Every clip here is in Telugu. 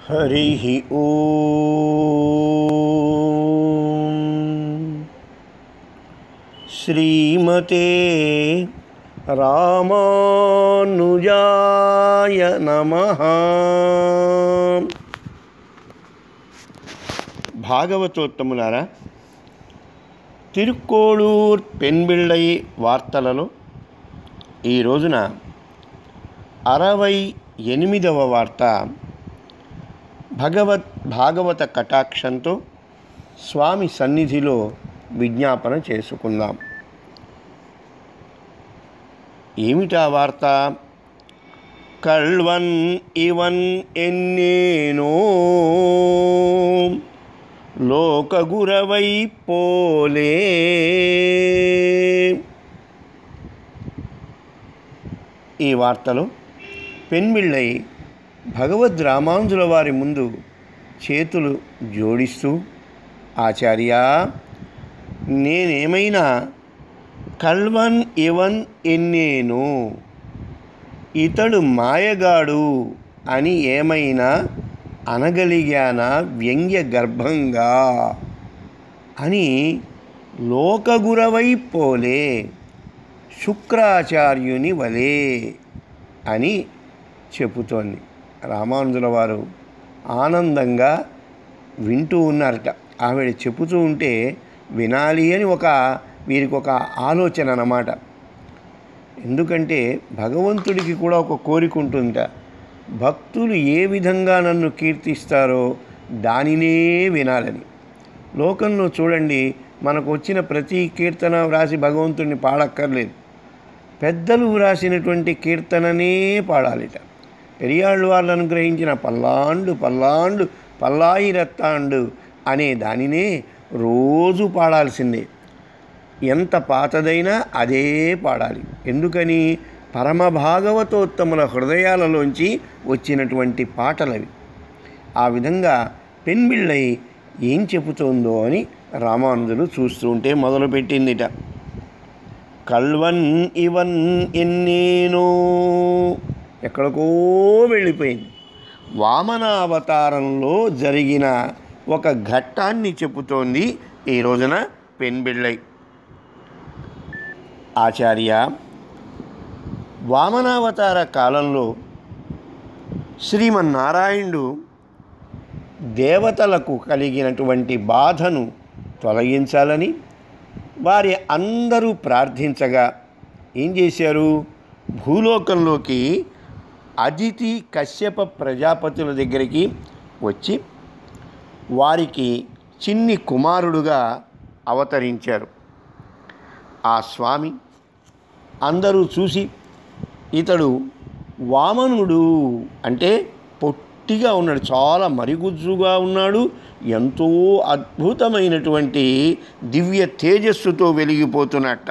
हरिः ॐ श्रीमते रामानुजाय नमः భాగవతోత్తములారా తిరుక్కోళూర్ పెన్బిళ్ళై వార్తలలో ఈ రోజున అరవై ఎనిమిదవ వార్త భగవత్ భాగవత కటాక్షంతో స్వామి సన్నిధిలో విజ్ఞాపన చేసుకుందాం ఏమిటా వార్త కల్వన్ ఇవన్ ఎన్నేనో లోకగురవై పోలే ఈ వార్తలో పెన్మిళ్ళై భగవద్ రామానుజుల వారి ముందు చేతులు జోడిస్తూ ఆచార్య నేనేమైనా కల్వన్ ఇవన్ ఎన్నేను ఇతడు మాయగాడు అని ఏమైనా అనగలిగానా వ్యంగ్య గర్భంగా అని లోకగురవై పోలే శుక్రాచార్యుని వలే అని చెబుతోంది రామానుజుల వారు ఆనందంగా వింటూ ఉన్నారట ఆవిడ చెబుతూ ఉంటే వినాలి అని ఒక వీరికి ఒక ఆలోచన అన్నమాట ఎందుకంటే భగవంతుడికి కూడా ఒక కోరిక ఉంటుందట భక్తులు ఏ విధంగా నన్ను కీర్తిస్తారో దానినే వినాలని లోకంలో చూడండి మనకు వచ్చిన ప్రతి కీర్తన వ్రాసి భగవంతుడిని పాడక్కర్లేదు పెద్దలు వ్రాసినటువంటి కీర్తననే పాడాలిట పెరియాళ్ళు వాళ్ళు అనుగ్రహించిన పల్లాండు పల్లాండు పల్లాయి రత్తాండు అనే దానినే రోజు పాడాల్సిందే ఎంత పాతదైనా అదే పాడాలి ఎందుకని పరమ భాగవతోత్తముల హృదయాలలోంచి వచ్చినటువంటి పాటలవి ఆ విధంగా పెన్బిళ్ళై ఏం చెబుతోందో అని రామానుజులు చూస్తూ ఉంటే మొదలుపెట్టిందిట కల్వన్ ఇవన్ ఎన్నేనో ఎక్కడికో వెళ్ళిపోయింది వామనావతారంలో జరిగిన ఒక ఘట్టాన్ని చెబుతోంది ఈ రోజున పెన్బిళ్ళై ఆచార్య వామనావతార కాలంలో శ్రీమన్నారాయణుడు దేవతలకు కలిగినటువంటి బాధను తొలగించాలని వారి అందరూ ప్రార్థించగా ఏం చేశారు భూలోకంలోకి అదితి కశ్యప ప్రజాపతుల దగ్గరికి వచ్చి వారికి చిన్ని కుమారుడుగా అవతరించారు ఆ స్వామి అందరూ చూసి ఇతడు వామనుడు అంటే పొట్టిగా ఉన్నాడు చాలా మరిగుజ్జుగా ఉన్నాడు ఎంతో అద్భుతమైనటువంటి దివ్య తేజస్సుతో వెలిగిపోతున్నట్ట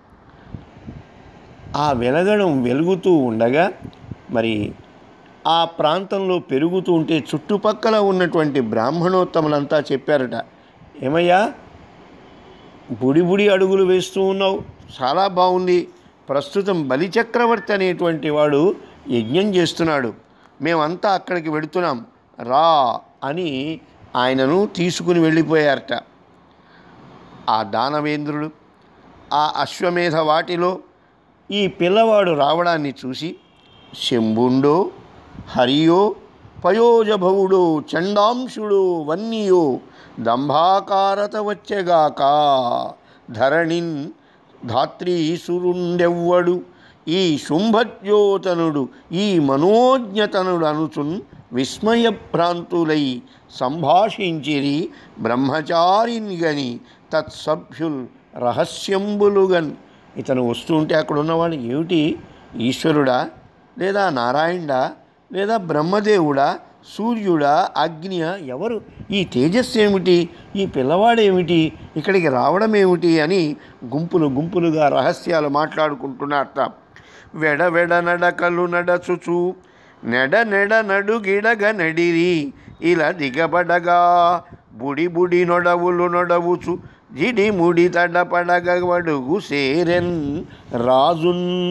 ఆ వెలగడం వెలుగుతూ ఉండగా మరి ఆ ప్రాంతంలో పెరుగుతూ ఉంటే చుట్టుపక్కల ఉన్నటువంటి బ్రాహ్మణోత్తములంతా చెప్పారట ఏమయ్యా బుడి బుడి అడుగులు వేస్తూ ఉన్నావు చాలా బాగుంది ప్రస్తుతం బలిచక్రవర్తి అనేటువంటి వాడు యజ్ఞం చేస్తున్నాడు మేమంతా అక్కడికి వెడుతున్నాం రా అని ఆయనను తీసుకుని వెళ్ళిపోయారట ఆ దానవేంద్రుడు ఆ అశ్వమేధ వాటిలో ఈ పిల్లవాడు రావడాన్ని చూసి శంభుండో హరియో పయోజభవుడో చండాంశుడో వన్నియో దంభాకారత వచ్చెగాక ధరణిన్ ధాత్రీసురుండెవ్వడు ఈ శుంభజ్యోతనుడు ఈ మనోజ్ఞతనుడు అనుచున్ విస్మయభ్రాంతులై సంభాషించిరి బ్రహ్మచారిని గని తత్సభ్యుల్ రహస్యంబులుగన్ ఇతను వస్తుంటే అక్కడ ఉన్నవాడు ఏమిటి ఈశ్వరుడా లేదా నారాయణుడా లేదా బ్రహ్మదేవుడా సూర్యుడా అగ్నియ ఎవరు ఈ తేజస్సు ఏమిటి ఈ పిల్లవాడేమిటి ఇక్కడికి రావడం ఏమిటి అని గుంపులు గుంపులుగా రహస్యాలు మాట్లాడుకుంటున్నారట వెడ వెడ నడకలు నడచుచు నెడ నెడ నడు గిడగ నడిరి ఇలా దిగబడగా బుడి బుడి నొడవులు నొడవుచు జిడి ముడి తడపడగ వడుగు సేరెన్ రాజున్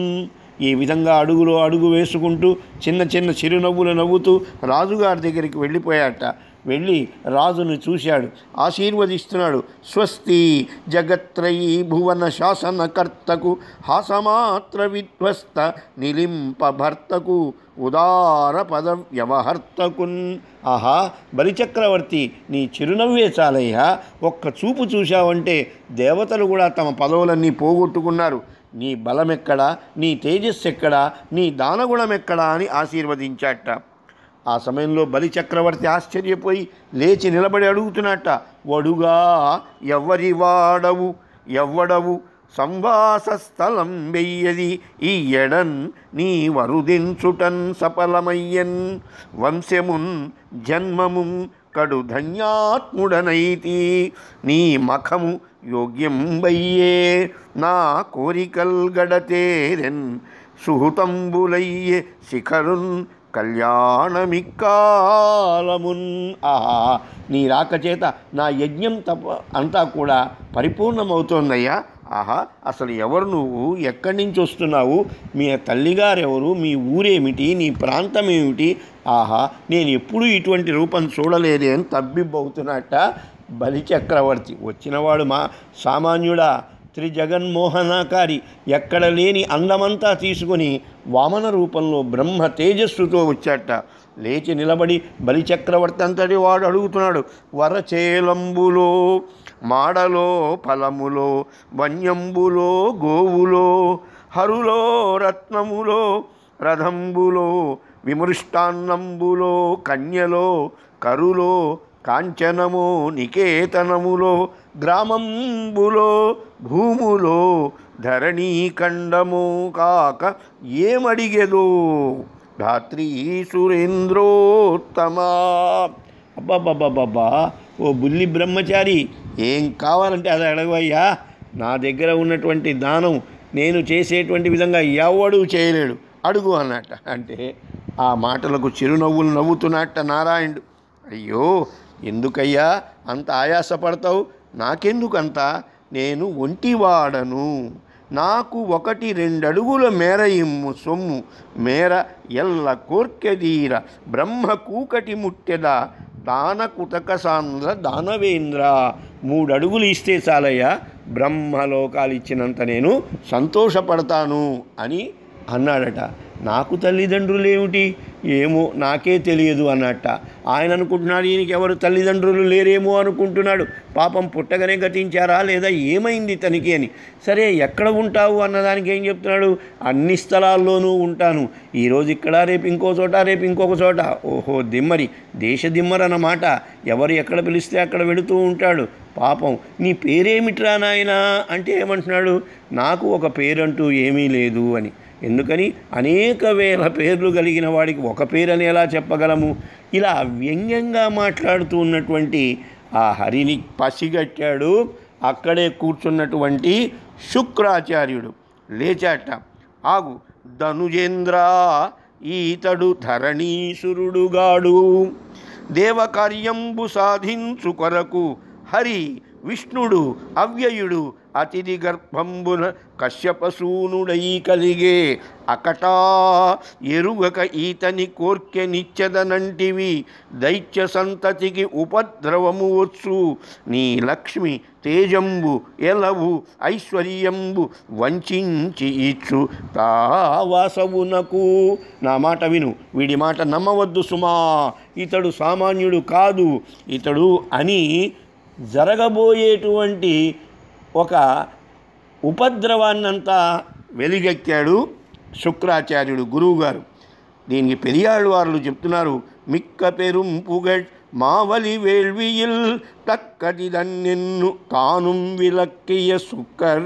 ఈ విధంగా అడుగులో అడుగు వేసుకుంటూ చిన్న చిన్న చిరునవ్వులు నవ్వుతూ రాజుగారి దగ్గరికి వెళ్ళిపోయాట వెళ్ళి రాజును చూశాడు ఆశీర్వదిస్తున్నాడు స్వస్తి జగత్రయీ భువన శాసనకర్తకు హాసమాత్ర విధ్వస్త నిలింప భర్తకు ఉదార పద వ్యవహర్తకున్ ఆహా బలిచక్రవర్తి నీ చిరునవ్వే చాలయ్యా ఒక్క చూపు చూశావంటే దేవతలు కూడా తమ పదవులన్నీ పోగొట్టుకున్నారు నీ బలమెక్కడా నీ తేజస్సు ఎక్కడా నీ దానగుణం ఎక్కడా అని ఆశీర్వదించాట ఆ సమయంలో బలి చక్రవర్తి ఆశ్చర్యపోయి లేచి నిలబడి అడుగుతున్నట్ట వడుగా ఎవ్వరి వాడవు ఎవ్వడవు సంవాస స్థలం వెయ్యది ఈ ఎడన్ నీ వరుదించుటన్ సఫలమయ్యన్ వంశమున్ జన్మము కడు ధన్యాత్ముడనైతి నీ మఖము యోగ్యం వయ్యే నా కోరికల్ గడతేరెన్ సుహృతంబులయ్యే శిఖరున్ కళ్యాణమిక్కాలమున్ ఆహా నీ రాక చేత నా యజ్ఞం తప్ప అంతా కూడా పరిపూర్ణమవుతోందయ్యా ఆహా అసలు ఎవరు నువ్వు ఎక్కడి నుంచి వస్తున్నావు మీ తల్లిగారెవరు మీ ఊరేమిటి నీ ప్రాంతం ఏమిటి ఆహా నేను ఎప్పుడూ ఇటువంటి రూపం చూడలేదే అని తబ్బిబ్బవుతున్నట్ట బలి చక్రవర్తి వచ్చినవాడు మా సామాన్యుడా త్రిజగన్మోహనాకారి ఎక్కడ లేని అందమంతా తీసుకొని వామన రూపంలో బ్రహ్మ తేజస్సుతో వచ్చాట లేచి నిలబడి బలిచక్రవర్తి అంతటి వాడు అడుగుతున్నాడు వరచేలంబులో మాడలో ఫలములో వన్యంబులో గోవులో హరులో రత్నములో రథంబులో విమృష్టాన్నంబులో కన్యలో కరులో కాంచనము నికేతనములో గ్రామంబులో భూములో ధరణీఖండము కాక ఏమడిగెదో ధాత్రీ సురేంద్రోత్తమా అబ్బాబ్బాబ్బా ఓ బుల్లి బ్రహ్మచారి ఏం కావాలంటే అది అడగవయ్యా నా దగ్గర ఉన్నటువంటి దానం నేను చేసేటువంటి విధంగా ఎవడు చేయలేడు అడుగు అన్నట్ట అంటే ఆ మాటలకు చిరునవ్వులు నవ్వుతున్నట్ట నారాయణుడు అయ్యో ఎందుకయ్యా అంత ఆయాసపడతావు నాకెందుకంత నేను ఒంటివాడను నాకు ఒకటి రెండడుగుల మేర ఇమ్ము సొమ్ము మేర ఎల్ల కోర్కెదీర బ్రహ్మ కూకటి ముట్టెద దాన కుతక సాంద్ర దానవేంద్ర మూడు అడుగులు ఇస్తే చాలయ్యా బ్రహ్మలోకాలు ఇచ్చినంత నేను సంతోషపడతాను అని అన్నాడట నాకు తల్లిదండ్రులు ఏమిటి ఏమో నాకే తెలియదు అన్నట్ట ఆయన అనుకుంటున్నాడు ఈయనకి ఎవరు తల్లిదండ్రులు లేరేమో అనుకుంటున్నాడు పాపం పుట్టగానే గతించారా లేదా ఏమైంది తనకి అని సరే ఎక్కడ ఉంటావు అన్నదానికి ఏం చెప్తున్నాడు అన్ని స్థలాల్లోనూ ఉంటాను ఈరోజు ఇక్కడ రేపు ఇంకో చోట రేపు ఇంకొక చోట ఓహో దిమ్మరి దేశ దిమ్మర్ అన్నమాట ఎవరు ఎక్కడ పిలిస్తే అక్కడ వెళుతూ ఉంటాడు పాపం నీ పేరేమిట్రా నాయనా అంటే ఏమంటున్నాడు నాకు ఒక పేరంటూ ఏమీ లేదు అని ఎందుకని అనేక వేల పేర్లు కలిగిన వాడికి ఒక పేరని ఎలా చెప్పగలము ఇలా వ్యంగ్యంగా మాట్లాడుతూ ఉన్నటువంటి ఆ హరిని పసిగట్టాడు అక్కడే కూర్చున్నటువంటి శుక్రాచార్యుడు లేచాట ఆగు ధనుజేంద్ర ఈతడు ధరణీసురుడుగాడు దేవకార్యంబు సాధించు కొరకు హరి విష్ణుడు అవ్యయుడు అతిథి గర్భంబున కశ్యపసూనుడై కలిగే అకటా ఎరుగక ఈతని కోర్కె నిత్యదనంటివి దైత్య సంతతికి ఉపద్రవము వచ్చు నీ లక్ష్మి తేజంబు ఎలవు ఐశ్వర్యంబు వంచించి ఇచ్చు తావాసవునకు నా మాట విను వీడి మాట నమ్మవద్దు సుమా ఇతడు సామాన్యుడు కాదు ఇతడు అని జరగబోయేటువంటి ఒక ఉపద్రవాన్నంతా వెలిగెక్కాడు శుక్రాచార్యుడు గురువుగారు దీనికి పెరియాళ్ళు వారు చెప్తున్నారు మిక్క పెరుం పుగట్ మావలి వేள்வியில் தக்கதிதன்னென்னு காணும் விளக்கிய சுக்கர்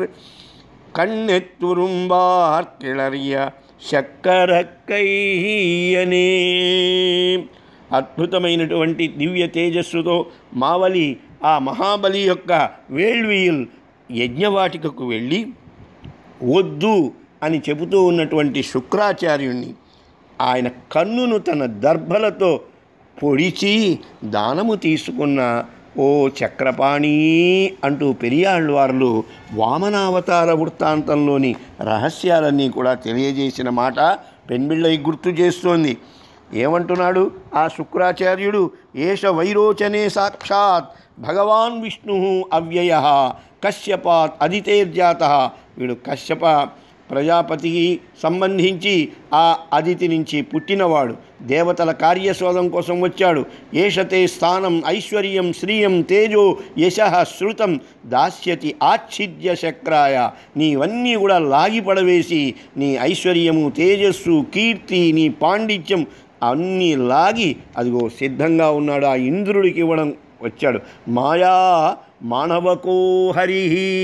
கண்ணெத்துரும்பார் கிளறிய శక్కరక్కయ్యనే అద్భుతమైనటువంటి దివ్య తేజస్సుతో మావలి ఆ మహాబలి యొక్క వేళ్వీయుల్ యజ్ఞవాటికకు వెళ్ళి వద్దు అని చెబుతూ ఉన్నటువంటి శుక్రాచార్యుణ్ణి ఆయన కన్నును తన దర్భలతో పొడిచి దానము తీసుకున్న ఓ చక్రపాణి అంటూ పెరియాళ్ళవార్లు వామనావతార వృత్తాంతంలోని రహస్యాలన్నీ కూడా తెలియజేసిన మాట పెన్బిళ్ళై గుర్తు చేస్తోంది ఏమంటున్నాడు ఆ శుక్రాచార్యుడు ఏష వైరోచనే సాక్షాత్ భగవాన్ విష్ణు అవ్యయ కశ్యపాత్ అదితేర్జాత వీడు కశ్యప ప్రజాపతికి సంబంధించి ఆ అదితి నుంచి పుట్టినవాడు దేవతల కార్యశోధం కోసం వచ్చాడు ఏషతే స్థానం ఐశ్వర్యం శ్రియం తేజో యశ శృతం దాస్యతి ఆచ్ఛిద్య శక్రాయ నీవన్నీ కూడా లాగిపడవేసి నీ ఐశ్వర్యము తేజస్సు కీర్తి నీ పాండిత్యం అన్నీ లాగి అదిగో సిద్ధంగా ఉన్నాడు ఆ ఇంద్రుడికి ఇవ్వడం వచ్చాడు మాయా మానవకో హరి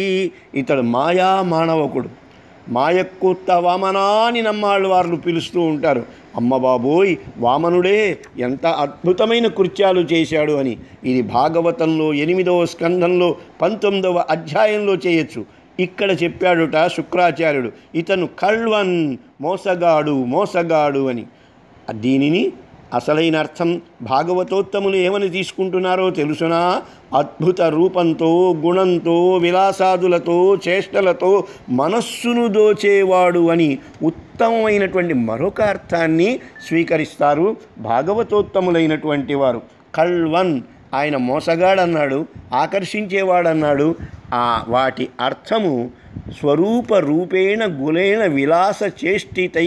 ఇతడు మాయా మానవకుడు మాయక్కుత్త వామనా అని నమ్మాళ్ళు వారు పిలుస్తూ ఉంటారు అమ్మ బాబోయ్ వామనుడే ఎంత అద్భుతమైన కృత్యాలు చేశాడు అని ఇది భాగవతంలో ఎనిమిదవ స్కంధంలో పంతొమ్మిదవ అధ్యాయంలో చేయొచ్చు ఇక్కడ చెప్పాడుట శుక్రాచార్యుడు ఇతను కల్వన్ మోసగాడు మోసగాడు అని దీనిని అసలైన అర్థం భాగవతోత్తములు ఏమని తీసుకుంటున్నారో తెలుసునా అద్భుత రూపంతో గుణంతో విలాసాదులతో చేష్టలతో మనస్సును దోచేవాడు అని ఉత్తమమైనటువంటి మరొక అర్థాన్ని స్వీకరిస్తారు భాగవతోత్తములైనటువంటి వారు కల్వన్ ఆయన మోసగాడన్నాడు ఆకర్షించేవాడన్నాడు ఆ వాటి అర్థము స్వరూప రూపేణ గులేన విలాస చేష్టితై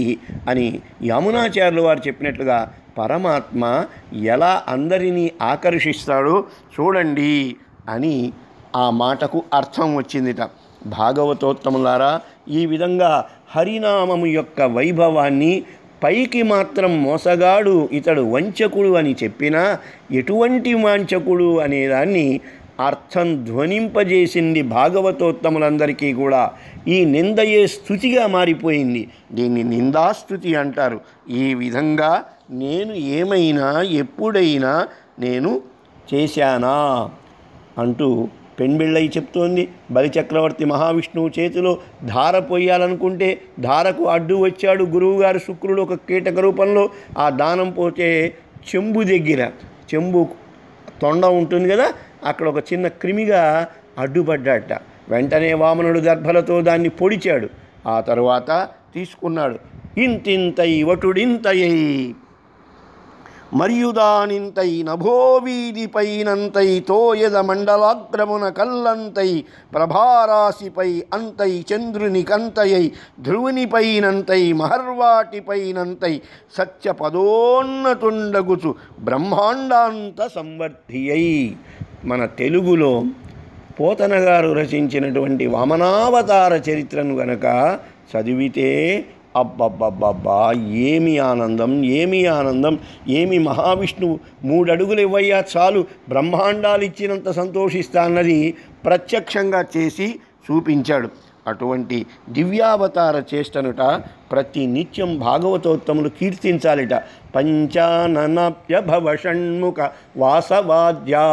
అని యమునాచార్యులు వారు చెప్పినట్లుగా పరమాత్మ ఎలా అందరినీ ఆకర్షిస్తాడో చూడండి అని ఆ మాటకు అర్థం వచ్చిందిట భాగవతోత్తములారా ఈ విధంగా హరినామము యొక్క వైభవాన్ని పైకి మాత్రం మోసగాడు ఇతడు వంచకుడు అని చెప్పినా ఎటువంటి వాంచకుడు అనేదాన్ని అర్థం ధ్వనింపజేసింది భాగవతోత్తములందరికీ కూడా ఈ నిందయే స్థుతిగా మారిపోయింది దీన్ని నిందాస్థుతి అంటారు ఈ విధంగా నేను ఏమైనా ఎప్పుడైనా నేను చేశానా అంటూ పెൺబిళ్ళై చెప్తోంది బలిచక్రవర్తి మహావిష్ణువు చేతిలో ధార పోయాలనుకుంటే ధారకు అడ్డు వచ్చాడు గురువుగారు శుక్రుడు ఒక కీటక రూపంలో ఆ దానం పోతే చెంబు దగ్గర చెంబు తొండ ఉంటుంది కదా అక్కడ ఒక చిన్న క్రిమిగా అడ్డుపడ్డాట వెంటనే వామనుడు దర్భలతో దాన్ని పొడిచాడు ఆ తరువాత తీసుకున్నాడు ఇంతింతై వటుడింతయై మరియుదానింతై నభోవీధిపైనంతై తోయద మండలాగ్రమున కల్లంతై ప్రభారాశిపై అంతై చంద్రుని కంతయై ధ్రువునిపైనంతై మహర్వాటిపైనంతై సత్య పదోన్నతుండగుచు బ్రహ్మాండాంత సంవర్ధియై మన తెలుగులో పోతన గారు రచించినటువంటి వామనావతార చరిత్రను గనక చదివితే అబ్బబ్బబ్బబ్బా ఏమి ఆనందం ఏమి ఆనందం ఏమి మహావిష్ణువు మూడడుగులు ఇవ్వయ్యా చాలు బ్రహ్మాండాలు ఇచ్చినంత సంతోషిస్తా అన్నది ప్రత్యక్షంగా చేసి చూపించాడు అటువంటి దివ్యావతార చేష్టనుట ప్రతి నిత్యం భాగవతోత్తములు కీర్తించాలిట పంచాననాప్యభవ షణ్ముఖ వాసవాద్యా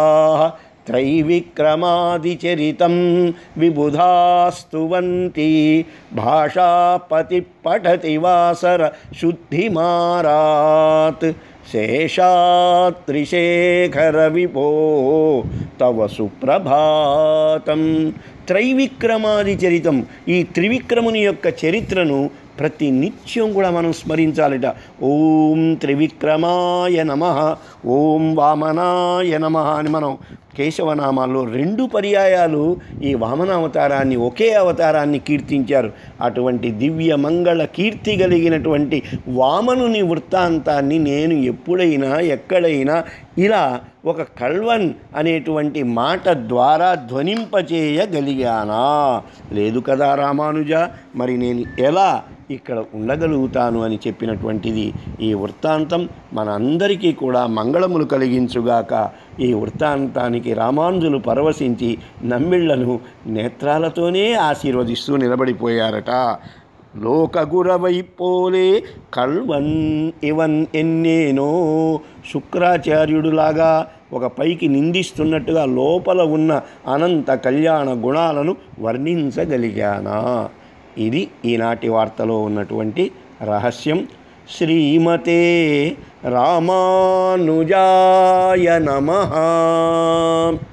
త్రైవిక్రమాదిచరితం విబుధాస్తువంతి భాషాపతి పఠతి వాసర శుద్ధిమారాత్ శేషాత్రిశేఖర విభో తవ సుప్రభాతం త్రైవిక్రమాది చరితం ఈ త్రివిక్రముని యొక్క చరిత్రను ప్రతి నిత్యం కూడా మనం స్మరించాలిట ఓం త్రివిక్రమాయ నమ ఓం వామనాయ నమ అని మనం కేశవనామాల్లో రెండు పర్యాయాలు ఈ వామనావతారాన్ని ఒకే అవతారాన్ని కీర్తించారు అటువంటి దివ్య మంగళ కీర్తి కలిగినటువంటి వామనుని వృత్తాంతాన్ని నేను ఎప్పుడైనా ఎక్కడైనా ఇలా ఒక కల్వన్ అనేటువంటి మాట ద్వారా ధ్వనింపచేయగలిగానా లేదు కదా రామానుజ మరి నేను ఎలా ఇక్కడ ఉండగలుగుతాను అని చెప్పినటువంటిది ఈ వృత్తాంతం మన అందరికీ కూడా మంగళములు కలిగించుగాక ఈ వృత్తాంతానికి రామానుజులు పరవశించి నమ్మిళ్లను నేత్రాలతోనే ఆశీర్వదిస్తూ నిలబడిపోయారట లోకగురవై పోలే కల్వన్ ఇవన్ ఎన్నేనో శుక్రాచార్యుడులాగా ఒక పైకి నిందిస్తున్నట్టుగా లోపల ఉన్న అనంత కళ్యాణ గుణాలను వర్ణించగలిగానా ఇది ఈనాటి వార్తలో ఉన్నటువంటి రహస్యం శ్రీమతే రామానుజాయ నమ